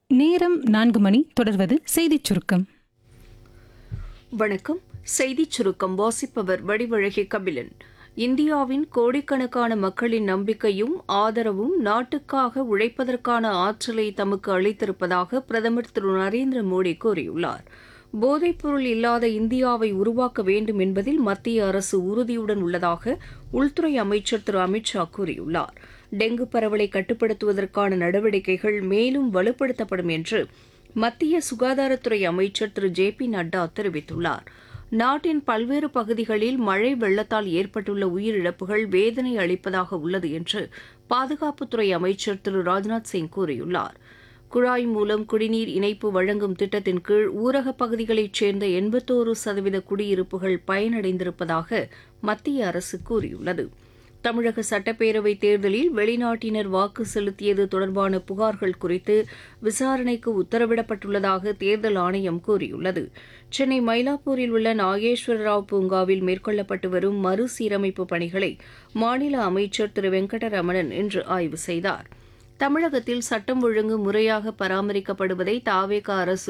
நேரம் நான்கு மணி தொடர்வது செய்திச் சுருக்கம் வணக்கம் செய்திச் சுருக்கம் வாசிப்பவர் வடிவழகி கபிலன் இந்தியாவின் கோடிக்கணக்கான மக்களின் நம்பிக்கையும் ஆதரவும் நாட்டுக்காக உழைப்பதற்கான ஆற்றலை தமக்கு அளித்திருப்பதாக பிரதமர் திரு நரேந்திர மோடி கூறியுள்ளார் போதைப்பொருள் இல்லாத இந்தியாவை உருவாக்க வேண்டும் என்பதில் மத்திய அரசு உறுதியுடன் உள்ளதாக உள்துறை அமைச்சர் திரு அமித்ஷா கூறியுள்ளார் டெங்கு பரவலை கட்டுப்படுத்துவதற்கான நடவடிக்கைகள் மேலும் வலுப்படுத்தப்படும் என்று மத்திய சுகாதாரத்துறை அமைச்சர் திரு ஜே பி நட்டா தெரிவித்துள்ளார் நாட்டின் பல்வேறு பகுதிகளில் மழை வெள்ளத்தால் ஏற்பட்டுள்ள உயிரிழப்புகள் வேதனை அளிப்பதாக உள்ளது என்று பாதுகாப்புத்துறை அமைச்சர் திரு ராஜ்நாத் சிங் கூறியுள்ளார் குழாய் மூலம் குடிநீர் இணைப்பு வழங்கும் திட்டத்தின் கீழ் ஊரகப் பகுதிகளைச் சேர்ந்த எண்பத்தோரு சதவீத குடியிருப்புகள் பயனடைந்திருப்பதாக மத்திய அரசு கூறியுள்ளது தமிழக சட்டப்பேரவை தேர்தலில் வெளிநாட்டினர் வாக்கு செலுத்தியது தொடர்பான புகார்கள் குறித்து விசாரணைக்கு உத்தரவிடப்பட்டுள்ளதாக தேர்தல் ஆணையம் கூறியுள்ளது சென்னை மயிலாப்பூரில் உள்ள நாகேஸ்வரராவ் பூங்காவில் மேற்கொள்ளப்பட்டு வரும் மறுசீரமைப்பு பணிகளை மாநில அமைச்சர் திரு வெங்கடரமணன் இன்று ஆய்வு செய்தார் தமிழகத்தில் சட்டம் ஒழுங்கு முறையாக பராமரிக்கப்படுவதை தாவேக அரசு